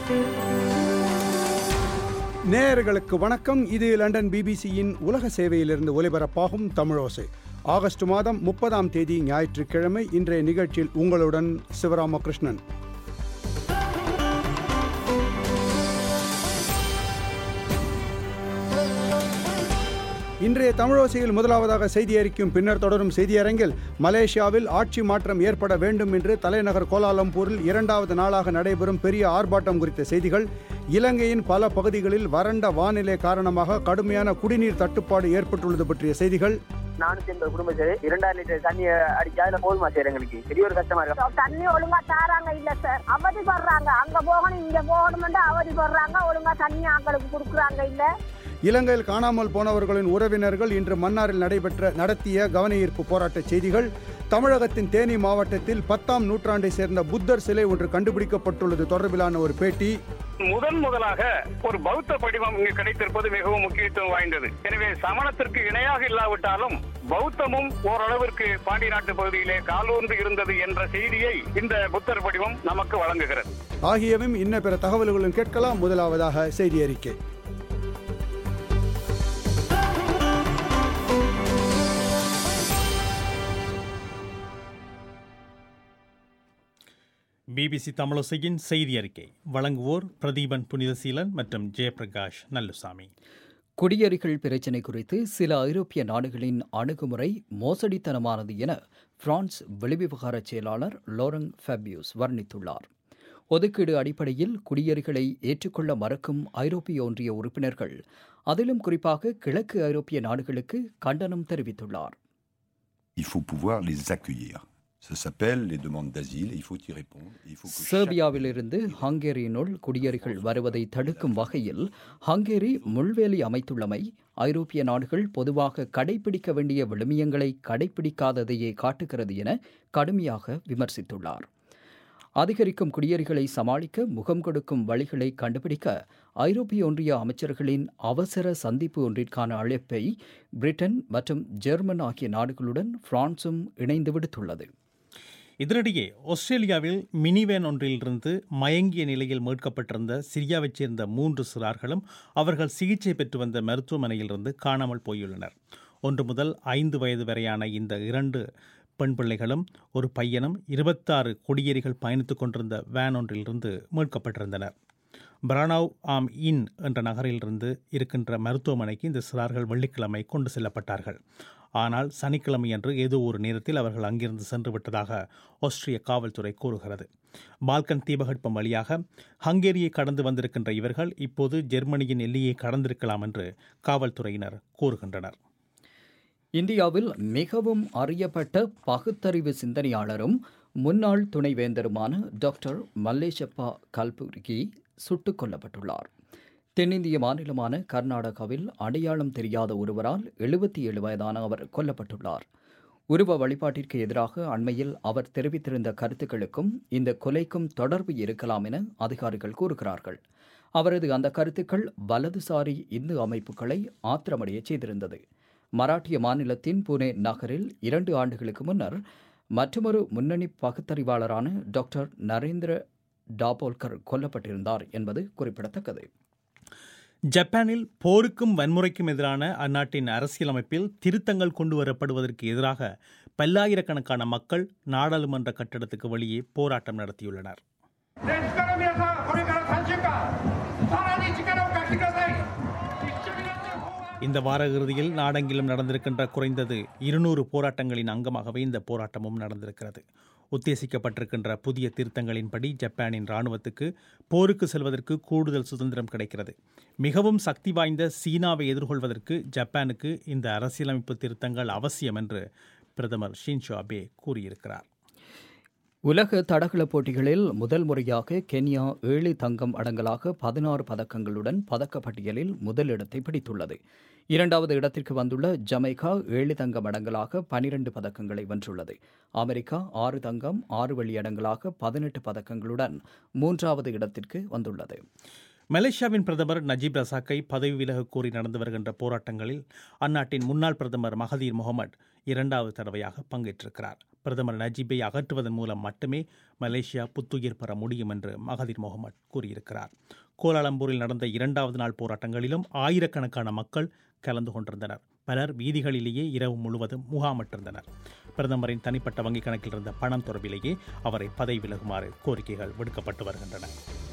நேயர்களுக்கு வணக்கம் இது லண்டன் பிபிசியின் உலக சேவையிலிருந்து ஒலிபரப்பாகும் தமிழோசை ஆகஸ்ட் மாதம் முப்பதாம் தேதி ஞாயிற்றுக்கிழமை இன்றைய நிகழ்ச்சியில் உங்களுடன் சிவராமகிருஷ்ணன் இன்றைய தமிழோசையில் முதலாவதாக செய்தி அறிக்கும் பின்னர் தொடரும் செய்தியரங்கில் மலேசியாவில் ஆட்சி மாற்றம் ஏற்பட வேண்டும் என்று தலைநகர் கோலாலம்பூரில் இரண்டாவது நாளாக நடைபெறும் பெரிய ஆர்ப்பாட்டம் குறித்த செய்திகள் இலங்கையின் பல பகுதிகளில் வறண்ட வானிலை காரணமாக கடுமையான குடிநீர் தட்டுப்பாடு ஏற்பட்டுள்ளது பற்றிய செய்திகள் நானூத்தி எண்பது குடும்பம் சரி இரண்டாயிரம் லிட்டர் தண்ணி அடிச்சா அதுல போதுமா சார் எங்களுக்கு பெரிய ஒரு கஷ்டமா இருக்கு தண்ணி ஒழுங்கா தாராங்க இல்ல சார் அவதிப்படுறாங்க அங்க போகணும் இங்க போகணும்னு அவதிப்படுறாங்க ஒழுங்கா தண்ணி ஆங்களுக்கு கொடுக்குறாங்க இல்ல இலங்கையில் காணாமல் போனவர்களின் உறவினர்கள் இன்று மன்னாரில் நடைபெற்ற நடத்திய கவனஈர்ப்பு போராட்ட செய்திகள் தமிழகத்தின் தேனி மாவட்டத்தில் பத்தாம் நூற்றாண்டை சேர்ந்த புத்தர் சிலை ஒன்று கண்டுபிடிக்கப்பட்டுள்ளது தொடர்பிலான ஒரு பேட்டி முதன் முதலாக ஒரு பௌத்த படிவம் இங்கு கிடைத்திருப்பது மிகவும் முக்கியத்துவம் வாய்ந்தது எனவே சமணத்திற்கு இணையாக இல்லாவிட்டாலும் பௌத்தமும் ஓரளவிற்கு பாண்டி நாட்டு பகுதியிலே காலூர்ந்து இருந்தது என்ற செய்தியை இந்த புத்தர் படிவம் நமக்கு வழங்குகிறது ஆகியவையும் இன்ன பிற தகவல்களும் கேட்கலாம் முதலாவதாக செய்தி அறிக்கை பிபிசி தமிழசையின் செய்தி அறிக்கை வழங்குவோர் பிரதீபன் புனிதசீலன் மற்றும் ஜெயபிரகாஷ் நல்லுசாமி குடியேறிகள் பிரச்சினை குறித்து சில ஐரோப்பிய நாடுகளின் அணுகுமுறை மோசடித்தனமானது என பிரான்ஸ் வெளிவிவகார செயலாளர் லோரங் ஃபேபியூஸ் வர்ணித்துள்ளார் ஒதுக்கீடு அடிப்படையில் குடியேறிகளை ஏற்றுக்கொள்ள மறுக்கும் ஐரோப்பிய ஒன்றிய உறுப்பினர்கள் அதிலும் குறிப்பாக கிழக்கு ஐரோப்பிய நாடுகளுக்கு கண்டனம் தெரிவித்துள்ளார் Il faut pouvoir les accueillir. Ça s'appelle les demandes d'asile et il faut y répondre. Il faut que chaque- சேர்பியாவிலிருந்து ஹங்கேரியினுள் குடியேறிகள் வருவதை தடுக்கும் வகையில் ஹங்கேரி முள்வேலி அமைத்துள்ளமை ஐரோப்பிய நாடுகள் பொதுவாக கடைபிடிக்க வேண்டிய விழுமியங்களை கடைபிடிக்காததையே காட்டுகிறது என கடுமையாக விமர்சித்துள்ளார் அதிகரிக்கும் குடியேறிகளை சமாளிக்க முகம் கொடுக்கும் வழிகளை கண்டுபிடிக்க ஐரோப்பிய ஒன்றிய அமைச்சர்களின் அவசர சந்திப்பு ஒன்றிற்கான அழைப்பை பிரிட்டன் மற்றும் ஜெர்மன் ஆகிய நாடுகளுடன் பிரான்சும் இணைந்து விடுத்துள்ளது இதனிடையே ஆஸ்திரேலியாவில் மினிவேன் ஒன்றிலிருந்து மயங்கிய நிலையில் மீட்கப்பட்டிருந்த சிரியாவைச் சேர்ந்த மூன்று சிறார்களும் அவர்கள் சிகிச்சை பெற்று வந்த மருத்துவமனையிலிருந்து காணாமல் போயுள்ளனர் ஒன்று முதல் ஐந்து வயது வரையான இந்த இரண்டு பெண் பிள்ளைகளும் ஒரு பையனும் இருபத்தாறு குடியேறிகள் பயணித்துக் கொண்டிருந்த வேன் ஒன்றிலிருந்து மீட்கப்பட்டிருந்தனர் பிரானவ் ஆம் இன் என்ற நகரிலிருந்து இருக்கின்ற மருத்துவமனைக்கு இந்த சிறார்கள் வெள்ளிக்கிழமை கொண்டு செல்லப்பட்டார்கள் ஆனால் சனிக்கிழமையன்று ஏதோ ஒரு நேரத்தில் அவர்கள் அங்கிருந்து சென்று விட்டதாக ஆஸ்திரிய காவல்துறை கூறுகிறது பால்கன் தீபகற்பம் வழியாக ஹங்கேரியை கடந்து வந்திருக்கின்ற இவர்கள் இப்போது ஜெர்மனியின் எல்லையை கடந்திருக்கலாம் என்று காவல்துறையினர் கூறுகின்றனர் இந்தியாவில் மிகவும் அறியப்பட்ட பகுத்தறிவு சிந்தனையாளரும் முன்னாள் துணைவேந்தருமான டாக்டர் மல்லேஷப்பா கல்புர்கி சுட்டுக் கொல்லப்பட்டுள்ளார் தென்னிந்திய மாநிலமான கர்நாடகாவில் அடையாளம் தெரியாத ஒருவரால் எழுபத்தி ஏழு வயதான அவர் கொல்லப்பட்டுள்ளார் உருவ வழிபாட்டிற்கு எதிராக அண்மையில் அவர் தெரிவித்திருந்த கருத்துக்களுக்கும் இந்த கொலைக்கும் தொடர்பு இருக்கலாம் என அதிகாரிகள் கூறுகிறார்கள் அவரது அந்த கருத்துக்கள் வலதுசாரி இந்து அமைப்புகளை ஆத்திரமடைய செய்திருந்தது மராட்டிய மாநிலத்தின் புனே நகரில் இரண்டு ஆண்டுகளுக்கு முன்னர் மற்றொரு முன்னணி பகுத்தறிவாளரான டாக்டர் நரேந்திர டாபோல்கர் கொல்லப்பட்டிருந்தார் என்பது குறிப்பிடத்தக்கது ஜப்பானில் போருக்கும் வன்முறைக்கும் எதிரான அந்நாட்டின் அரசியலமைப்பில் திருத்தங்கள் கொண்டு வரப்படுவதற்கு எதிராக பல்லாயிரக்கணக்கான மக்கள் நாடாளுமன்ற கட்டடத்துக்கு வெளியே போராட்டம் நடத்தியுள்ளனர் ですから皆さん、これから3週間、さらに力を貸してください。一緒になって法案 இந்த வார இறுதியில் நாடெங்கிலும் நடந்திருக்கின்ற குறைந்தது இருநூறு போராட்டங்களின் அங்கமாகவே இந்த போராட்டமும் நடந்திருக்கிறது உத்தேசிக்கப்பட்டிருக்கின்ற புதிய திருத்தங்களின்படி ஜப்பானின் இராணுவத்துக்கு போருக்கு செல்வதற்கு கூடுதல் சுதந்திரம் கிடைக்கிறது மிகவும் சக்தி வாய்ந்த சீனாவை எதிர்கொள்வதற்கு ஜப்பானுக்கு இந்த அரசியலமைப்பு திருத்தங்கள் அவசியம் என்று பிரதமர் ஷின்ஷோ அபே கூறியிருக்கிறார் உலக தடகள போட்டிகளில் முதல் முறையாக கென்யா ஏழு தங்கம் அடங்கலாக பதினாறு பதக்கங்களுடன் பதக்கப்பட்டியலில் முதலிடத்தை பிடித்துள்ளது இரண்டாவது இடத்திற்கு வந்துள்ள ஜமைக்கா ஏழு தங்கம் அடங்கலாக பனிரெண்டு பதக்கங்களை வென்றுள்ளது அமெரிக்கா ஆறு தங்கம் ஆறு வெள்ளி அடங்கலாக பதினெட்டு பதக்கங்களுடன் மூன்றாவது இடத்திற்கு வந்துள்ளது மலேசியாவின் பிரதமர் நஜீப் ரசாக்கை பதவி விலக கோரி நடந்து வருகின்ற போராட்டங்களில் அந்நாட்டின் முன்னாள் பிரதமர் மகதீர் முகமது இரண்டாவது தடவையாக பங்கேற்றிருக்கிறார் பிரதமர் நஜீபை அகற்றுவதன் மூலம் மட்டுமே மலேசியா புத்துயிர் பெற முடியும் என்று மகதீர் முகமது கூறியிருக்கிறார் கோலாலம்பூரில் நடந்த இரண்டாவது நாள் போராட்டங்களிலும் ஆயிரக்கணக்கான மக்கள் கலந்து கொண்டிருந்தனர் பலர் வீதிகளிலேயே இரவு முழுவதும் முகாமிட்டிருந்தனர் பிரதமரின் தனிப்பட்ட வங்கிக் கணக்கில் இருந்த பணம் தொடர்பிலேயே அவரை பதவி விலகுமாறு கோரிக்கைகள் விடுக்கப்பட்டு வருகின்றன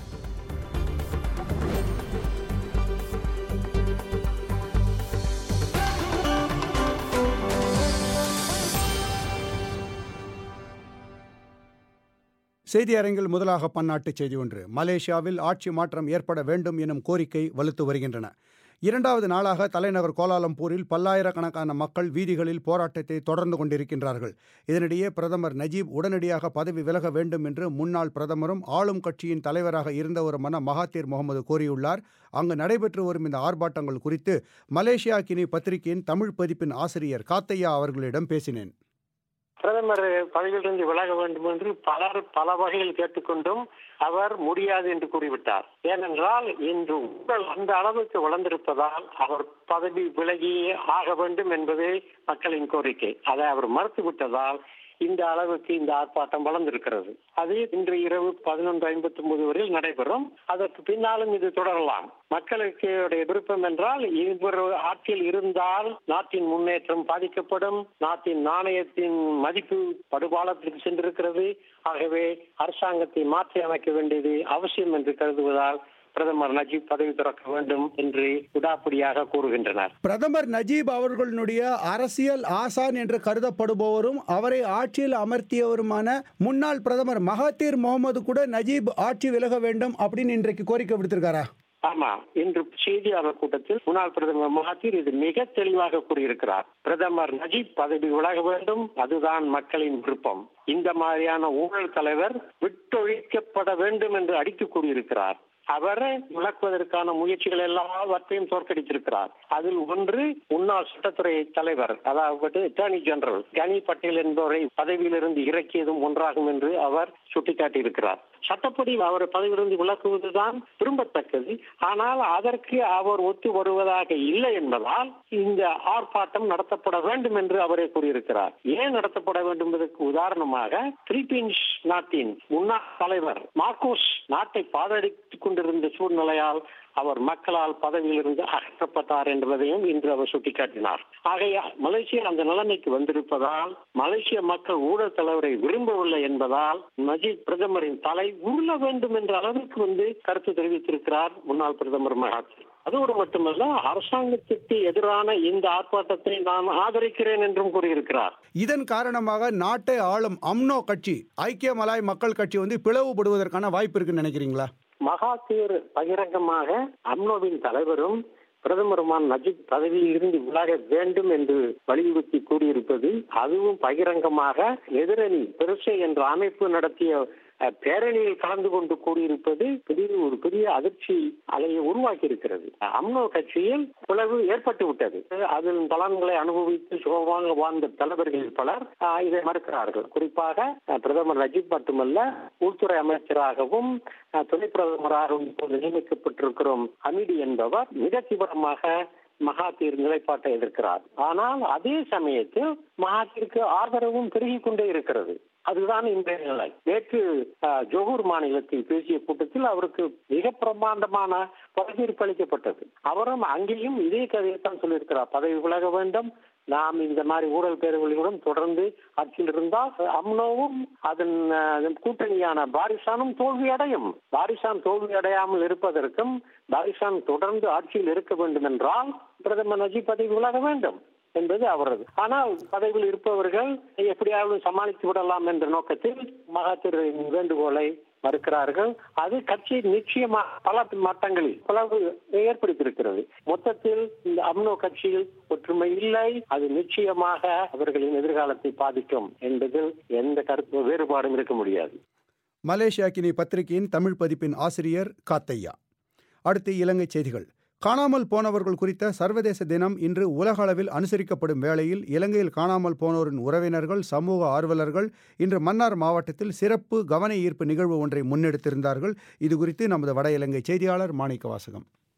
செய்தி அரங்கில் முதலாக பன்னாட்டு செய்தி ஒன்று மலேசியாவில் ஆட்சி மாற்றம் ஏற்பட வேண்டும் எனும் கோரிக்கை வலுத்து வருகின்றன இரண்டாவது நாளாக தலைநகர் கோலாலம்பூரில் பல்லாயிரக்கணக்கான மக்கள் வீதிகளில் போராட்டத்தை தொடர்ந்து கொண்டிருக்கின்றார்கள் இதனிடையே பிரதமர் நஜீப் உடனடியாக பதவி விலக வேண்டும் என்று முன்னாள் பிரதமரும் ஆளும் கட்சியின் தலைவராக இருந்தவருமான மகாத்தீர் முகமது கூறியுள்ளார் அங்கு நடைபெற்று வரும் இந்த ஆர்ப்பாட்டங்கள் குறித்து மலேசியா கினி பத்திரிகையின் தமிழ் பதிப்பின் ஆசிரியர் காத்தையா அவர்களிடம் பேசினேன் பிரதமர் பதவியிலிருந்து விலக வேண்டும் என்று பலர் பல வகையில் கேட்டுக்கொண்டும் அவர் முடியாது என்று கூறிவிட்டார் ஏனென்றால் இன்று ஊழல் அந்த அளவுக்கு வளர்ந்திருப்பதால் அவர் பதவி விலகி ஆக வேண்டும் என்பதே மக்களின் கோரிக்கை அதை அவர் மறுத்துவிட்டதால் இந்த அளவுக்கு இந்த ஆர்ப்பாட்டம் வளர்ந்திருக்கிறது அது இன்று இரவு பதினொன்று ஐம்பத்தி ஒன்பது வரையில் நடைபெறும் அதற்கு பின்னாலும் இது தொடரலாம் மக்களுக்கு விருப்பம் என்றால் இவர் ஆட்சியில் இருந்தால் நாட்டின் முன்னேற்றம் பாதிக்கப்படும் நாட்டின் நாணயத்தின் மதிப்பு படுபாலத்திற்கு சென்றிருக்கிறது ஆகவே அரசாங்கத்தை மாற்றி அமைக்க வேண்டியது அவசியம் என்று கருதுவதால் பிரதமர் நஜீப் பதவி துறக்க வேண்டும் என்று விடாப்பிடியாக கூறுகின்றனர் பிரதமர் நஜீப் அவர்களுடைய அரசியல் ஆசான் என்று கருதப்படுபவரும் அவரை ஆட்சியில் அமர்த்தியவருமான முன்னாள் பிரதமர் மகாத்தீர் முகமது கூட நஜீப் ஆட்சி விலக வேண்டும் அப்படின்னு இன்றைக்கு கோரிக்கை விடுத்திருக்காரா ஆமா இன்று செய்தியாளர் கூட்டத்தில் முன்னாள் பிரதமர் மகாத்தீர் இது மிக தெளிவாக கூறியிருக்கிறார் பிரதமர் நஜீப் பதவி விலக வேண்டும் அதுதான் மக்களின் விருப்பம் இந்த மாதிரியான ஊழல் தலைவர் விட்டொழிக்கப்பட வேண்டும் என்று அடித்து கூறியிருக்கிறார் அவரை விளக்குவதற்கான முயற்சிகள் எல்லாவற்றையும் தோற்கடித்திருக்கிறார் அதில் ஒன்று முன்னாள் சட்டத்துறை தலைவர் அதாவது அட்டார்னி ஜெனரல் கனி பட்டேல் என்பவரை பதவியிலிருந்து இறக்கியதும் ஒன்றாகும் என்று அவர் சுட்டிக்காட்டியிருக்கிறார் சட்டப்படி அவர் பதவியிலிருந்து விளக்குவதுதான் விரும்பத்தக்கது ஆனால் அதற்கு அவர் ஒத்து வருவதாக இல்லை என்பதால் இந்த ஆர்ப்பாட்டம் நடத்தப்பட வேண்டும் என்று அவரே கூறியிருக்கிறார் ஏன் நடத்தப்பட வேண்டும் என்பதற்கு உதாரணமாக பிலிப்பீன்ஸ் நாட்டின் முன்னாள் தலைவர் மார்கோஸ் நாட்டை பாதடித்துக் கொண்டிருந்த சூழ்நிலையால் அவர் மக்களால் பதவியிலிருந்து அகற்றப்பட்டார் என்பதையும் இன்று அவர் சுட்டிக்காட்டினார் ஆகையால் மலேசியா அந்த நிலைமைக்கு வந்திருப்பதால் மலேசிய மக்கள் ஊழல் தலைவரை விரும்பவில்லை என்பதால் நஜீப் பிரதமரின் தலை உருள வேண்டும் என்ற அளவிற்கு வந்து கருத்து தெரிவித்திருக்கிறார் முன்னாள் பிரதமர் மகாத்மா அதோடு மட்டுமல்ல அரசாங்கத்திற்கு எதிரான இந்த ஆர்ப்பாட்டத்தை நான் ஆதரிக்கிறேன் என்றும் கூறியிருக்கிறார் இதன் காரணமாக நாட்டை ஆளும் அம்னோ கட்சி ஐக்கிய மலாய் மக்கள் கட்சி வந்து பிளவுபடுவதற்கான வாய்ப்பு இருக்குன்னு நினைக்கிறீங்களா மகாதீர் பகிரங்கமாக அம்னோவின் தலைவரும் பிரதமருமான நஜீப் பதவியில் இருந்து விலக வேண்டும் என்று வலியுறுத்தி கூறியிருப்பது அதுவும் பகிரங்கமாக எதிரணி பெருசை என்ற அமைப்பு நடத்திய பேரணியில் கலந்து கொண்டு கூறியிருப்பது பெரிய ஒரு பெரிய அதிர்ச்சி அலையை உருவாக்கி இருக்கிறது அம்னோ கட்சியில் பிளவு ஏற்பட்டு விட்டது அதில் பலன்களை அனுபவித்து சுகமாக வாழ்ந்த தலைவர்கள் பலர் இதை மறுக்கிறார்கள் குறிப்பாக பிரதமர் நஜீப் மட்டுமல்ல உள்துறை அமைச்சராகவும் துணை பிரதமராகவும் இப்போது நியமிக்கப்பட்டிருக்கிறோம் ஹமீடி என்பவர் மிக தீவிரமாக மகாத்தீர் நிலைப்பாட்டை எதிர்க்கிறார் ஆனால் அதே சமயத்தில் மகாத்தீருக்கு ஆதரவும் பெருகிக் கொண்டே இருக்கிறது அதுதான் இன்றைய நிலை நேற்று ஜோகூர் மாநிலத்தில் பேசிய கூட்டத்தில் அவருக்கு மிக பிரமாண்டமான பதவியேற்பு அளிக்கப்பட்டது அவரும் அங்கேயும் இதே கதையைத்தான் சொல்லியிருக்கிறார் பதவி விலக வேண்டும் நாம் இந்த மாதிரி ஊழல் பேரவர்களுடன் தொடர்ந்து ஆட்சியில் இருந்தால் அம்னோவும் அதன் கூட்டணியான பாரிசானும் தோல்வி அடையும் பாரிசான் தோல்வி அடையாமல் இருப்பதற்கும் பாரிசான் தொடர்ந்து ஆட்சியில் இருக்க வேண்டும் என்றால் பிரதமர் நஜீப் பதவி விலக வேண்டும் என்பது அவரது ஆனால் பதவியில் இருப்பவர்கள் எப்படியாவது சமாளித்து விடலாம் என்ற நோக்கத்தில் மகாத்திரின் வேண்டுகோளை மறுக்கிறார்கள் அது கட்சி நிச்சயமாக பல மட்டங்களில் பிளவு ஏற்படுத்தியிருக்கிறது மொத்தத்தில் இந்த அம்னோ கட்சியில் ஒற்றுமை இல்லை அது நிச்சயமாக அவர்களின் எதிர்காலத்தை பாதிக்கும் என்பதில் எந்த கருத்து வேறுபாடும் இருக்க முடியாது மலேசியா கினி பத்திரிகையின் தமிழ் பதிப்பின் ஆசிரியர் காத்தையா அடுத்து இலங்கை செய்திகள் காணாமல் போனவர்கள் குறித்த சர்வதேச தினம் இன்று உலக அளவில் அனுசரிக்கப்படும் வேளையில் இலங்கையில் காணாமல் போனோரின் உறவினர்கள் சமூக ஆர்வலர்கள் இன்று மன்னார் மாவட்டத்தில் சிறப்பு கவன ஈர்ப்பு நிகழ்வு ஒன்றை முன்னெடுத்திருந்தார்கள் இது குறித்து நமது வட இலங்கை செய்தியாளர் மாணிக்க வாசகம்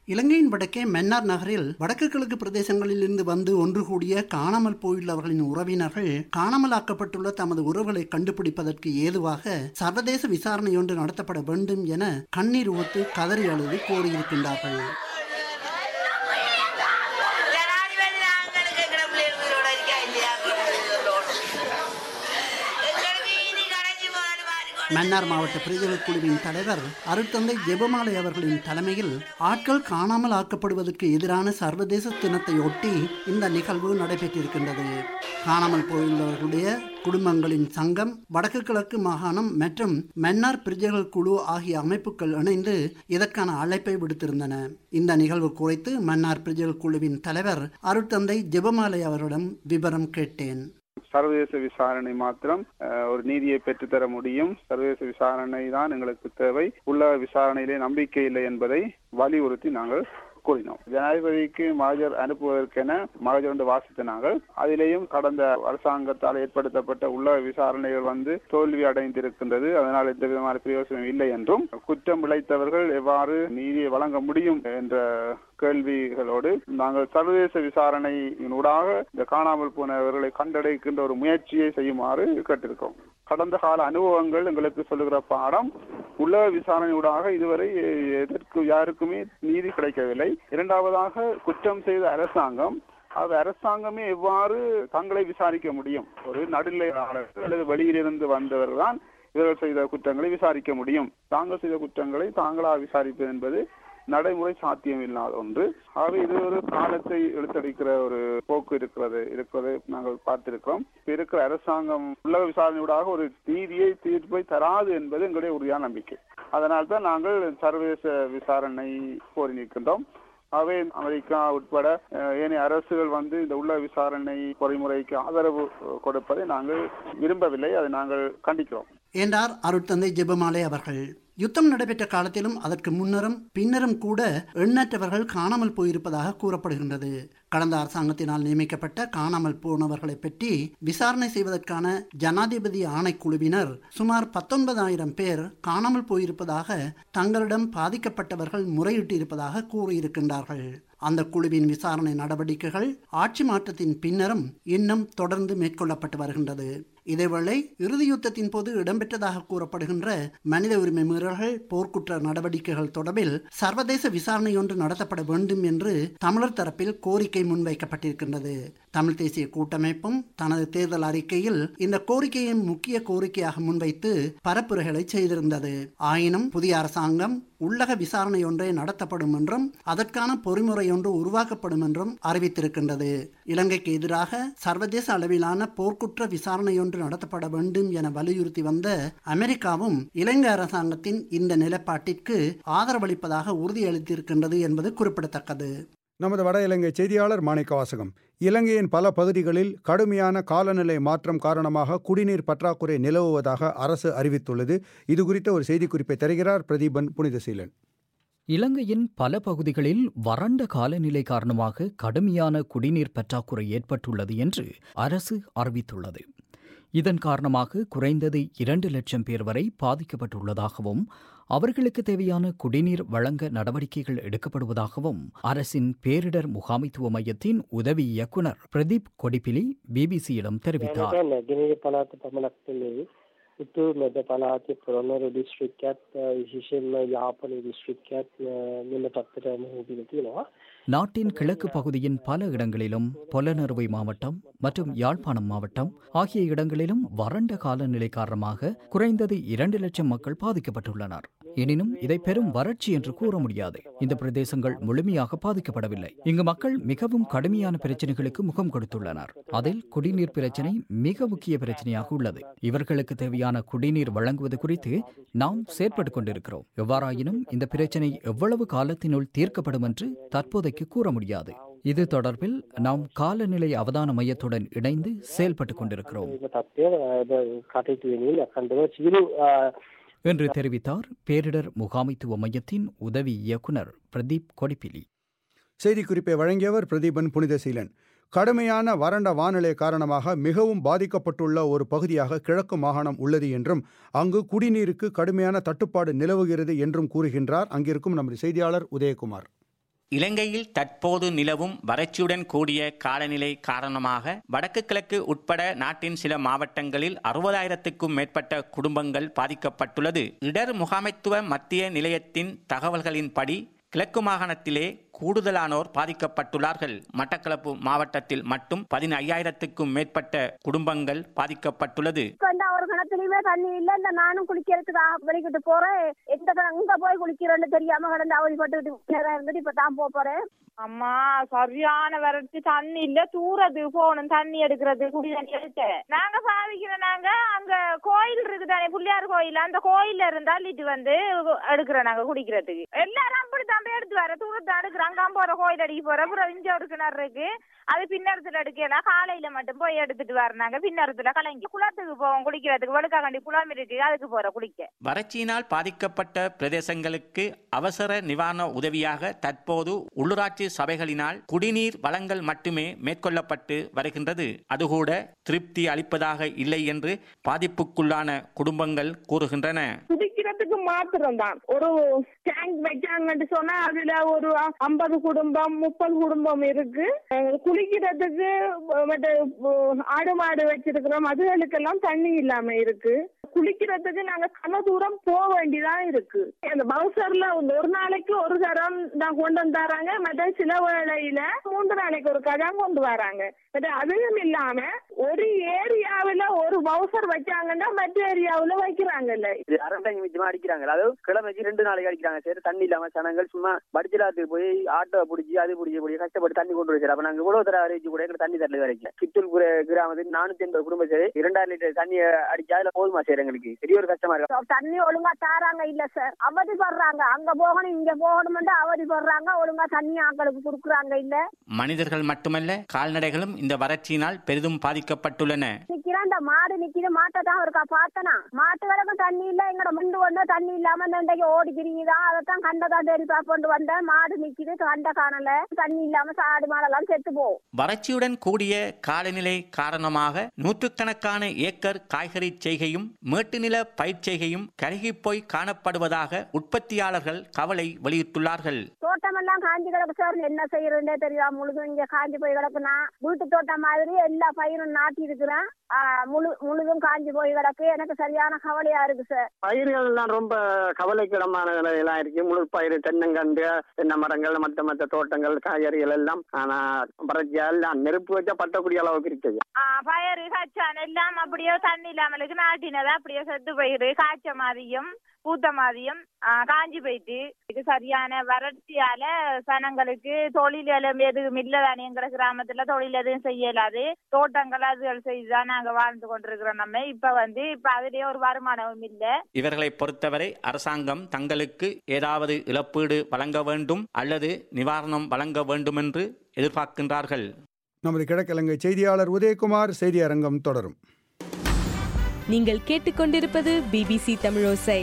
இலங்கையின் வடக்கே மன்னார் நகரில் வடக்கு கிழக்கு பிரதேசங்களிலிருந்து வந்து ஒன்று கூடிய காணாமல் போயுள்ளவர்களின் உறவினர்கள் காணாமலாக்கப்பட்டுள்ள தமது உறவுகளை கண்டுபிடிப்பதற்கு ஏதுவாக சர்வதேச விசாரணை ஒன்று நடத்தப்பட வேண்டும் என கண்ணீர் ஊத்து கதறி அழுது கோரியிருக்கின்றார்கள் மன்னார் மாவட்ட பிரதிகள் குழுவின் தலைவர் அருட்தந்தை ஜெபமாலை அவர்களின் தலைமையில் ஆட்கள் காணாமல் ஆக்கப்படுவதற்கு எதிரான சர்வதேச தினத்தை ஒட்டி இந்த நிகழ்வு நடைபெற்றிருக்கின்றது காணாமல் போயுள்ளவர்களுடைய குடும்பங்களின் சங்கம் வடக்கு கிழக்கு மாகாணம் மற்றும் மன்னார் பிரஜைகள் குழு ஆகிய அமைப்புகள் இணைந்து இதற்கான அழைப்பை விடுத்திருந்தன இந்த நிகழ்வு குறித்து மன்னார் பிரஜைகள் குழுவின் தலைவர் அருட்தந்தை ஜெபமாலை அவரிடம் விவரம் கேட்டேன் சர்வதேச விசாரணை மாத்திரம் அஹ், ஒரு நீதியை பெற்றுத்தர முடியும் சர்வதேச விசாரணை தான் எங்களுக்கு தேவை உள்ள விசாரணையிலே நம்பிக்கை இல்லை என்பதை வலியுறுத்தி நாங்கள் கூறினோம் ஜனாதிபதிக்கு மகஜர் அனுப்புவதற்கென மகஜர் ஒன்று வாசித்த நாங்கள் அதிலேயும் கடந்த அரசாங்கத்தால் ஏற்படுத்தப்பட்ட உள்ள விசாரணைகள் வந்து தோல்வி அடைந்திருக்கின்றது அதனால் எந்த விதமான பிரயோசனம் இல்லை என்றும் குற்றம் இழைத்தவர்கள் எவ்வாறு நீதியை வழங்க முடியும் என்ற கேள்விகளோடு நாங்கள் சர்வதேச விசாரணையினூடாக இந்த காணாமல் போனவர்களை கண்டடைக்கின்ற ஒரு முயற்சியை செய்யுமாறு கேட்டிருக்கோம் கடந்த கால அனுபவங்கள் எங்களுக்கு சொல்லுகிற பாடம் உள்ள விசாரணையூடாக இதுவரை எதற்கு யாருக்குமே நீதி கிடைக்கவில்லை இரண்டாவதாக குற்றம் செய்த அரசாங்கம் அது அரசாங்கமே எவ்வாறு தங்களை விசாரிக்க முடியும் ஒரு நடுநிலையாளர்கள் அல்லது வெளியிலிருந்து வந்தவர் தான் இவர்கள் செய்த குற்றங்களை விசாரிக்க முடியும் தாங்கள் செய்த குற்றங்களை தாங்களா விசாரிப்பது என்பது நடைமுறை சாத்தியம் இல்லாத ஒன்று ஆகவே இது ஒரு காலத்தை இழுத்தடிக்கிற ஒரு போக்கு இருக்கிறது இருக்கிறது நாங்கள் பார்த்திருக்கிறோம் இப்ப இருக்கிற அரசாங்கம் உள்ள விசாரணையூடாக ஒரு நீதியை தீர்ப்பை தராது என்பது எங்களுடைய உறுதியான நம்பிக்கை அதனால் தான் நாங்கள் சர்வதேச விசாரணை கோரி நிற்கின்றோம் ஆகவே அமெரிக்கா உட்பட அஹ், ஏனைய அரசுகள் வந்து இந்த உள்ள விசாரணை பொறிமுறைக்கு ஆதரவு அஹ், கொடுப்பதை நாங்கள் விரும்பவில்லை அதை நாங்கள் கண்டிக்கிறோம் என்றார் அருட்தந்தை ஜெபமாலை அவர்கள் யுத்தம் நடைபெற்ற காலத்திலும் அதற்கு முன்னரும் பின்னரும் கூட எண்ணற்றவர்கள் காணாமல் போயிருப்பதாக கூறப்படுகின்றது கடந்த அரசாங்கத்தினால் நியமிக்கப்பட்ட காணாமல் போனவர்களை பற்றி விசாரணை செய்வதற்கான ஜனாதிபதி ஆணைக்குழுவினர் சுமார் பத்தொன்பதாயிரம் பேர் காணாமல் போயிருப்பதாக தங்களிடம் பாதிக்கப்பட்டவர்கள் முறையிட்டிருப்பதாக கூறியிருக்கின்றார்கள் அந்த குழுவின் விசாரணை நடவடிக்கைகள் ஆட்சி மாற்றத்தின் பின்னரும் இன்னும் தொடர்ந்து மேற்கொள்ளப்பட்டு வருகின்றது இதேவேளை இறுதி யுத்தத்தின் போது இடம்பெற்றதாக கூறப்படுகின்ற மனித உரிமை மீறல்கள் போர்க்குற்ற நடவடிக்கைகள் தொடர்பில் சர்வதேச விசாரணை ஒன்று நடத்தப்பட வேண்டும் என்று தமிழர் தரப்பில் கோரிக்கை முன்வைக்கப்பட்டிருக்கின்றது தமிழ் தேசிய கூட்டமைப்பும் தனது தேர்தல் அறிக்கையில் இந்த கோரிக்கையை முக்கிய கோரிக்கையாக முன்வைத்து பரப்புரைகளை செய்திருந்தது ஆயினும் புதிய அரசாங்கம் உள்ளக விசாரணை ஒன்றே நடத்தப்படும் என்றும் அதற்கான பொறிமுறை ஒன்று உருவாக்கப்படும் என்றும் அறிவித்திருக்கின்றது இலங்கைக்கு எதிராக சர்வதேச அளவிலான போர்க்குற்ற விசாரணை ஒன்று நடத்தப்பட வேண்டும் என வலியுறுத்தி வந்த அமெரிக்காவும் இலங்கை அரசாங்கத்தின் இந்த நிலைப்பாட்டிற்கு ஆதரவளிப்பதாக உறுதியளித்திருக்கின்றது என்பது குறிப்பிடத்தக்கது நமது வட இலங்கை செய்தியாளர் மாணிக்க வாசகம் இலங்கையின் பல பகுதிகளில் கடுமையான காலநிலை மாற்றம் காரணமாக குடிநீர் பற்றாக்குறை நிலவுவதாக அரசு அறிவித்துள்ளது இது குறித்த ஒரு செய்திக்குறிப்பை தருகிறார் பிரதீபன் புனிதசீலன் இலங்கையின் பல பகுதிகளில் வறண்ட காலநிலை காரணமாக கடுமையான குடிநீர் பற்றாக்குறை ஏற்பட்டுள்ளது என்று அரசு அறிவித்துள்ளது இதன் காரணமாக குறைந்தது இரண்டு லட்சம் பேர் வரை பாதிக்கப்பட்டுள்ளதாகவும் அவர்களுக்கு தேவையான குடிநீர் வழங்க நடவடிக்கைகள் எடுக்கப்படுவதாகவும் அரசின் பேரிடர் முகாமைத்துவ மையத்தின் உதவி இயக்குனர் பிரதீப் கொடிப்பிலி பிபிசியிடம் தெரிவித்தார் නැගෙනහිර පළාත පමණක් නෙමෙයි උතුරු මැද පළාතේ පොළොන්නරු දිස්ත්‍රික්කයත් අ, විශේෂයෙන්ම යාපනයේ දිස්ත්‍රික්කයත් අ, මෙම තත්ත්වයට මුහුණ දීලා තියෙනවා. நாட்டின் கிழக்கு பகுதியின் பல இடங்களிலும் பொலனறுவை மாவட்டம் மற்றும் யாழ்ப்பாணம் மாவட்டம் ஆகிய இடங்களிலும் வறண்ட காலநிலை காரணமாக குறைந்தது இரண்டு லட்சம் மக்கள் பாதிக்கப்பட்டுள்ளனர் எனினும் இதை பெரும் வறட்சி என்று கூற முடியாது இந்த பிரதேசங்கள் முழுமையாக பாதிக்கப்படவில்லை இங்கு மக்கள் மிகவும் கடுமையான பிரச்சனைகளுக்கு முகம் கொடுத்துள்ளனர் அதில் குடிநீர் பிரச்சனை மிக முக்கிய பிரச்சனையாக உள்ளது இவர்களுக்கு தேவையான குடிநீர் வழங்குவது குறித்து நாம் செயற்பட்டுக் கொண்டிருக்கிறோம் எவ்வாறாயினும் இந்த பிரச்சனை எவ்வளவு காலத்தினுள் தீர்க்கப்படும் என்று தற்போதைக்கு கூற முடியாது இது தொடர்பில் நாம் காலநிலை அவதான மையத்துடன் இணைந்து செயல்பட்டுக் கொண்டிருக்கிறோம் මේක තත්ත්වය අ, ද- කටයුතු වෙනුවෙන් අඛණ්ඩව සියලු අ, என்று தெரிவித்தார் பேரிடர் முகாமைத்துவ மையத்தின் உதவி இயக்குனர் பிரதீப் கொடிப்பிலி செய்திக்குறிப்பை வழங்கியவர் பிரதீபன் புனிதசீலன் கடுமையான வறண்ட வானிலை காரணமாக மிகவும் பாதிக்கப்பட்டுள்ள ஒரு பகுதியாக கிழக்கு மாகாணம் உள்ளது என்றும் அங்கு குடிநீருக்கு கடுமையான தட்டுப்பாடு நிலவுகிறது என்றும் கூறுகின்றார் அங்கிருக்கும் நமது செய்தியாளர் உதயகுமார் இலங்கையில் தற்போது நிலவும் வறட்சியுடன் கூடிய காலநிலை காரணமாக வடக்கு கிழக்கு உட்பட நாட்டின் சில மாவட்டங்களில் அறுபதாயிரத்துக்கும் மேற்பட்ட குடும்பங்கள் பாதிக்கப்பட்டுள்ளது இடர் முகாமைத்துவ மத்திய நிலையத்தின் தகவல்களின்படி கிழக்கு மாகாணத்திலே கூடுதலானோர் பாதிக்கப்பட்டுள்ளார்கள் மட்டக்களப்பு மாவட்டத்தில் மட்டும் பதினையாயிரத்துக்கும் மேற்பட்ட குடும்பங்கள் பாதிக்கப்பட்டுள்ளது இப்ப இந்த ஒரு கிணத்துலயுமே தண்ணி இல்ல இந்த நானும் குளிக்கிறதுக்காக வெளிக்கிட்டு போறேன் எந்த கிண- எங்க போய் குளிக்கிறேன்னு தெரியாம கிடந்து அவதிப்பட்டு இருந்துட்டு இப்ப தான் போப் போறேன் அம்மா சரியான வறட்சி தண்ணி இல்ல தூரது போகணும் தண்ணி எடுக்கிறது குடி தண்ணி எடுக்க நாங்க பாவிக்கிறோம் நாங்க அங்க கோயில் இருக்குதானே பிள்ளையார் கோயில் அந்த கோயில்ல இருந்தா அள்ளிட்டு வந்து எடுக்கிறோம் நாங்க குடிக்கிறதுக்கு எல்லாரும் அப்படித்தான் போய் எடுத்து வர தூரத்தை எடுக்கிறோம் அங்க போற கோயில் அடிக்க போற அப்புறம் இங்க ஒரு கிணறு இருக்கு அது பின்னரத்துல எடுக்கலாம் காலையில மட்டும் போய் எடுத்துட்டு வரணாங்க பின்னரத்துல கலங்கி குளத்துக்கு போவோம் குளிக்கிறதுக்கு வெளுக்காக்கண்டி குளம் இருக்கு அதுக்கு போற குளிக்க வறட்சியினால் பாதிக்கப்பட்ட பிரதேசங்களுக்கு அவசர நிவாரண உதவியாக தற்போது உள்ளூராட்சி சபைகளினால் குடிநீர் வழங்கல் மட்டுமே மேற்கொள்ளப்பட்டு வருகின்றது அதுகூட திருப்தி அளிப்பதாக இல்லை என்று பாதிப்புக்குள்ளான குடும்பங்கள் கூறுகின்றன குடிக்கிறதுக்கு மாத்திரம் தான் ஒரு டேங்க் வைக்காங்கன்னு சொன்னா அதுல ஒரு ஐம்பது குடும்பம் முப்பது குடும்பம் இருக்கு அஹ் குளிக்கிறதுக்கு அஹ் மற்ற அஹ் ஆடு மாடு வச்சிருக்கிறோம் அதுகளுக்கெல்லாம் தண்ணி இல்லாம இருக்கு குளிக்கிறதுக்கு நாங்க கன தூரம் போக வேண்டியதா இருக்கு அந்த பவுசர்ல ஒரு நாளைக்கு ஒரு தரம் தான் கொண்டு வந்தாராங்க மற்ற சில வேளையில மூன்று நாளைக்கு ஒரு கதான் கொண்டு வராங்க மற்ற அதுவும் இல்லாம ஒரு ஏரியாவுல ஒரு பவுசர் வச்சாங்கன்னா மற்ற ஏரியாவுல வைக்கிறாங்கல்ல இது அரண்டைங்க மிச்சமா அடிக்கிறாங்க அதாவது கிழமைக்கு ரெண்டு நாளைக்கு அடிக்கிறாங்க சரி தண்ணி இல்லாம ஜனங்கள் சும்மா படிச்சிலாத்துக்கு போய் ஆட்டோ பிடிச்சி அது பிடிச்சி பிடிச்சி கஷ்டப்பட்டு தண்ணி கொண்டு வச்சு அப்ப நாங்க இவ்வளவு தர அறிவிச்சு கூட எங்களுக்கு தண்ணி தரல வரைக்கும் சித்தூர் கிர- கிராமத்தில் நானூத்தி எண்பது குடும்பம் சரி இரண்டாயிரம் லிட்டர் தண்ணி அடிச்சா அதுல போதுமா சார் எங்களுக்கு பெரிய ஒரு கஷ்டமா இருக்கு தண்ணி ஒழுங்கா தாராங்க இல்ல சார் அவதிப்படுறாங்க அங்க போகணும் இங்க போகணும்னு அவதிப்படுறாங்க ஒழுங்கா தண்ணி ஆக்களுக்கு குடுக்குறாங்க இல்ல மனிதர்கள் மட்டுமல்ல கால்நடைகளும் இந்த வறட்சியினால் பெரிதும் பாதிக்கப்பட்டுள்ளன நிக்கிறேன் இந்த மாடு நிக்குது மாட்டை தான் இருக்கா பார்த்தனா மாட்டுகளுக்கும் தண்ணி இல்ல எங்கட முண்டு ஒண்ணு தண்ணி இல்லாம இந்த இன்றைக்கு ஓடி திரியுதான் அதைத்தான் கண்டதான் தேடி பார்ப்போண்டு வந்தேன் மாடு நிக்குது கண்ட காணல தண்ணி இல்லாம சாடு மாடெல்லாம் செத்து போகும் வறட்சியுடன் கூடிய காலநிலை காரணமாக நூற்றுக்கணக்கான ஏக்கர் காய்கறி செய்கையும் மேட்டுநில பயிர் செய்கையும் கருகிப் போய் காணப்படுவதாக உற்பத்தியாளர்கள் கவலை வெளியிட்டுள்ளார்கள் தோட்டமெல்லாம் காஞ்சி கிடக்கு சார் என்ன செய்யறதுன்னே தெரியாம முழுதும் இங்க காஞ்சி போய் கிடக்குனா வீட்டு தோட்டம் மாதிரி எல்லா பயிரும் நாட்டி இருக்கிறேன் முழு முழுதும் காஞ்சி போய் கிடக்கு எனக்கு சரியான கவலையா இருக்கு சார் பயிர்கள் எல்லாம் ரொம்ப கவலைக்கிடமான நிலையெல்லாம் இருக்கு முழு பயிர் தென்னங்கன்று தென்னை மரங்கள் மற்ற மற்ற தோட்டங்கள் காய்கறிகள் எல்லாம் ஆனா வறட்சியா எல்லாம் நெருப்பு வச்சா பட்டக்கூடிய அளவுக்கு இருக்குது ஆ, பயறு காய்ச்சான் எல்லாம் அப்படியே தண்ணி இல்லாமலுக்கு நாட்டினது அப்படியே செத்து போயிரு காய்ச்ச மாதிரியும் பூத்த மாதிரியும் ஆ, காஞ்சி போயிட்டு இது சரியான வறட்சியால சனங்களுக்கு தொழில் எல்லாம் எதுவும் இல்லதானே எங்க கிராமத்துல தொழில் எதுவும் செய்யலாது தோட்டங்கள் அதுகள் செய்துதான் நாங்க வாழ்ந்து கொண்டிருக்கிறோம் நம்ம இப்ப வந்து இப்ப அதுலயே ஒரு வருமானமும் இல்ல இவர்களை பொறுத்தவரை அரசாங்கம் தங்களுக்கு ஏதாவது இழப்பீடு வழங்க வேண்டும் அல்லது நிவாரணம் வழங்க வேண்டும் என்று எதிர்பார்க்கின்றார்கள் நமது கிழக்கிழங்கை செய்தியாளர் உதயகுமார் செய்தி அரங்கம் தொடரும் நீங்கள் கேட்டுக்கொண்டிருப்பது பிபிசி தமிழோசை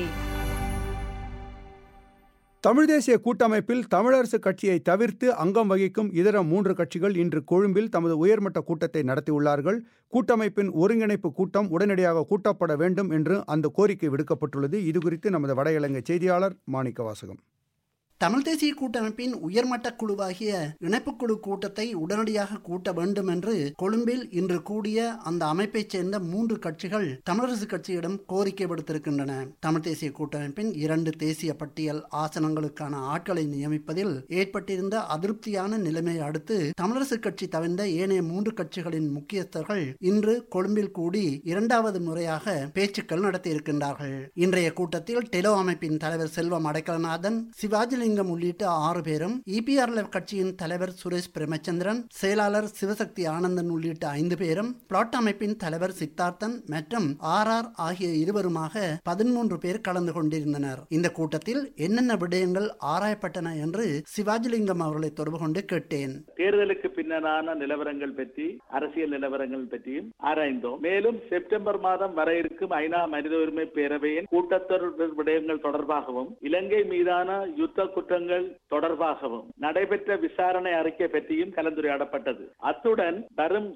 தமிழ் தேசிய கூட்டமைப்பில் தமிழரசு கட்சியை தவிர்த்து அங்கம் வகிக்கும் இதர மூன்று கட்சிகள் இன்று கொழும்பில் தமது உயர்மட்ட கூட்டத்தை நடத்தியுள்ளார்கள் கூட்டமைப்பின் ஒருங்கிணைப்பு கூட்டம் உடனடியாக கூட்டப்பட வேண்டும் என்று அந்த கோரிக்கை விடுக்கப்பட்டுள்ளது இதுகுறித்து நமது வட இலங்கை செய்தியாளர் மாணிக்க வாசகம் தமிழ் தேசிய கூட்டமைப்பின் உயர்மட்ட குழுவாகிய இணைப்புக்குழு கூட்டத்தை உடனடியாக கூட்ட வேண்டும் என்று கொழும்பில் இன்று கூடிய அந்த அமைப்பைச் சேர்ந்த மூன்று கட்சிகள் தமிழரசு கட்சியிடம் கோரிக்கை விடுத்திருக்கின்றன தமிழ் தேசிய கூட்டமைப்பின் இரண்டு தேசிய பட்டியல் ஆசனங்களுக்கான ஆட்களை நியமிப்பதில் ஏற்பட்டிருந்த அதிருப்தியான நிலைமையை அடுத்து தமிழரசு கட்சி தவிர்ந்த ஏனைய மூன்று கட்சிகளின் முக்கியஸ்தர்கள் இன்று கொழும்பில் கூடி இரண்டாவது முறையாக பேச்சுக்கள் நடத்தியிருக்கின்றார்கள் இன்றைய கூட்டத்தில் டெலோ அமைப்பின் தலைவர் செல்வம் அடைக்கலநாதன் சிவாஜிலிங்கம் உள்ளிட்ட ஆறு பேரும் இபிஆர்எல் கட்சியின் தலைவர் சுரேஷ் பிரேமச்சந்திரன் செயலாளர் சிவசக்தி ஆனந்தன் உள்ளிட்ட ஐந்து பேரும் பிளாட் அமைப்பின் தலைவர் சித்தார்த்தன் மற்றும் ஆர் ஆர் ஆகிய இருவருமாக பதிமூன்று பேர் கலந்து கொண்டிருந்தனர் இந்த கூட்டத்தில் என்னென்ன விடயங்கள் ஆராயப்பட்டன என்று சிவாஜிலிங்கம் அவர்களை தொடர்பு கொண்டு கேட்டேன் தேர்தலுக்கு பின்னரான நிலவரங்கள் பற்றி அரசியல் நிலவரங்கள் பற்றியும் ஆராய்ந்தோம் மேலும் செப்டம்பர் மாதம் வர இருக்கும் ஐநா மனித உரிமை பேரவையின் கூட்டத்தொடர் விடயங்கள் தொடர்பாகவும் இலங்கை மீதான யுத்த குற்றங்கள் தொடர்பாகவும் நடைபெற்ற விசாரணை அறிக்கை பற்றியும் கலந்துரையாடப்பட்டது அத்துடன் வரும் ஜெனீவா